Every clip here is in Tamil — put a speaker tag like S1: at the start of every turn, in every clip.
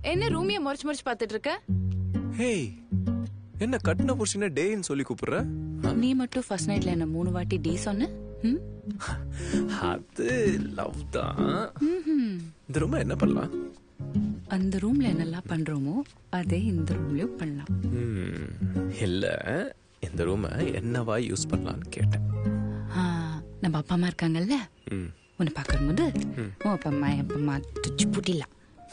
S1: என்ன ரூமிய முறைச்சு முறைச்சு பாத்துட்டு இருக்க
S2: ஹேய் என்ன கட்டின புருஷன டேன்னு சொல்லி கூப்பிடுற
S1: நீ மட்டும் ஃபர்ஸ்ட் நைட்ல என்ன மூணு வாட்டி டி சொன்ன ம்?
S2: அது லவ் தான் இந்த ரூம் என்ன பண்ணலாம்
S1: அந்த ரூம்ல என்னெல்லாம் பண்றோமோ அதே இந்த ரூம்லயும் பண்ணலாம்
S2: ம், இல்ல இந்த ரூமை என்னவா யூஸ் பண்ணலாம்னு கேட்டேன்
S1: ஆ, நம்ம அப்பா அம்மா இருக்காங்கல்ல
S2: ம்.
S1: உன்னை பார்க்கும்போது உன் அப்பா அம்மா என் அப்பா அம்மா துச்சு புட்டிலாம்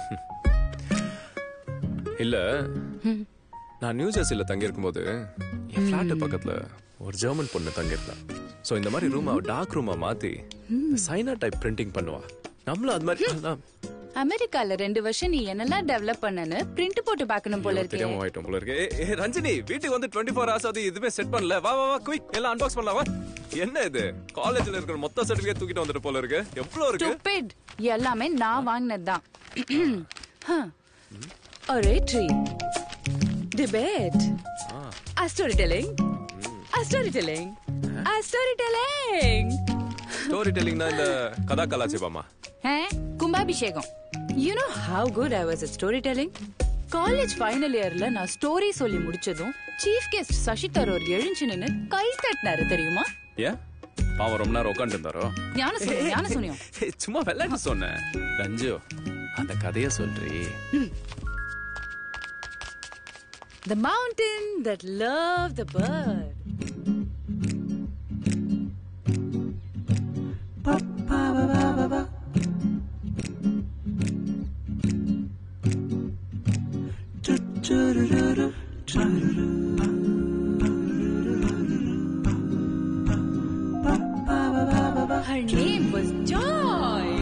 S2: இல்ல நான் நியூ ஜெர்சில தங்கி இருக்கும்போது என் ஃபிளாட் பக்கத்துல ஒரு ஜெர்மன் பொண்ணு தங்கியிருந்தா சோ இந்த மாதிரி ரூம் டார்க் ரூமா மாத்தி சைனா டைப் பிரிண்டிங் பண்ணுவா நம்மளும் அது மாதிரி எல்லாம்
S1: அமெரிக்கால ரெண்டு வருஷம் நீ என்னெல்லாம் டெவலப் பண்ணனு பிரிண்ட் போட்டு பார்க்கணும் போல இருக்கே
S2: தெரியாம ஆயிட்டோம் போல இருக்கு ஏய், ஏய், ரஞ்சினி வீட்டுக்கு வந்து டுவெண்ட்டி ஃபோர் ஹவர்ஸ் அது எதுவுமே செட் பண்ணல வா வா வா குயிக் எல்லாம் அன்பாக்ஸ் பண்ணலாம் வா என்ன இது காலேஜ்ல இருக்கிற மொத்த சர்டிபிகேட் தூக்கிட்டு வந்துட்டு போல இருக்கு எவ்வளவு இருக்கு
S1: Stupid. எல்லாமே நான் வாங்கினதுதான் Oratory. Debate. A storytelling. A storytelling. A storytelling.
S2: Story டெல்லிங்னா இந்த கதா கலாச்சிபாமா
S1: Eh? கும்பாபிஷேகம் you know how good I was at storytelling college final இயர்ல நான் ஸ்டோரி சொல்லி முடிச்சதும் சீஃப் கெஸ்ட் சசி தரூர் எழுஞ்சு நின்னு கை தட்டினாரு தெரியுமா
S2: ஏன் பாவம் ரொம்ப நேரம் உட்காந்து இருந்தாரோ
S1: ஞான சுனியம் ஞான சுனியம்
S2: ஏய், சும்மா விளையாட்டு சொன்னேன் ரஞ்சு அந்த கதைய சொல்றி
S1: The mountain that loved the bird. Her name was Joy.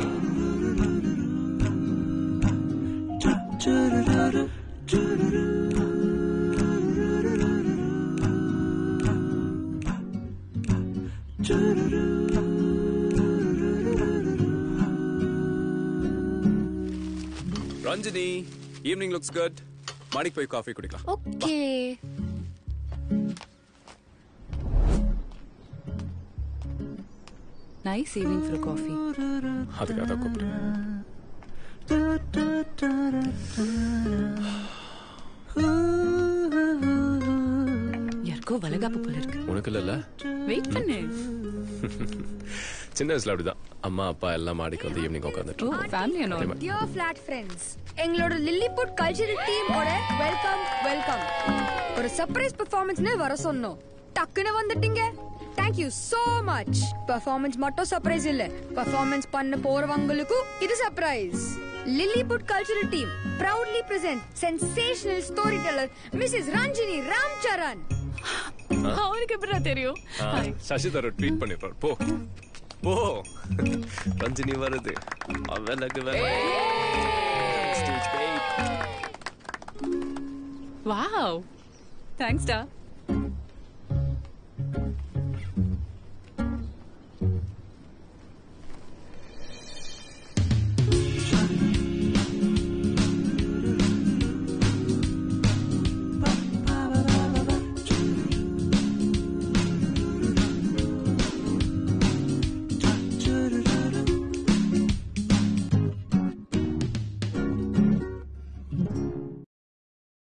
S2: Ranjini evening looks good மாடிக்கு போய் காஃபி குடிக்கலாம்
S1: Okay. Nice evening for a coffee.
S2: அதுக்காக தான் கூப்பிடுறேன்
S1: யாருக்கோ வளகாப்பு போல இருக்கு
S2: உனக்கு இல்லல்ல
S1: வெயிட் பண்ணு
S2: சின்ன வயசுல அப்படிதான் அம்மா அப்பா எல்லாம் மாடிக்கு வந்து ஈவினிங் உட்காந்துட்டு
S1: ஓ ஃபேமிலி என்ன
S3: டியர் ஃபிளாட் ஃப்ரெண்ட்ஸ் எங்களோட லில்லிபுட் கல்ச்சரல் டீமோட வெல்கம் வெல்கம் ஒரு சர்ப்ரைஸ் பெர்ஃபார்மன்ஸ்னு வர சொன்னோம் டக்குன்னு வந்துட்டீங்க thank you so much performance மட்டும் சர்ப்ரைஸ் இல்ல பெர்ஃபார்மன்ஸ் பண்ண போறவங்களுக்கும் இது surprise Lilliput cultural team proudly present sensational storyteller Mrs Ranjini Ramcharan
S1: அவனுக்கு எப்படி தெரியும்
S2: சசி தர ட்வீட் பண்ணிடுறாரு போ போ ரஞ்சினி வருது அவனுக்கு
S1: வாவ் தேங்க்ஸ் டா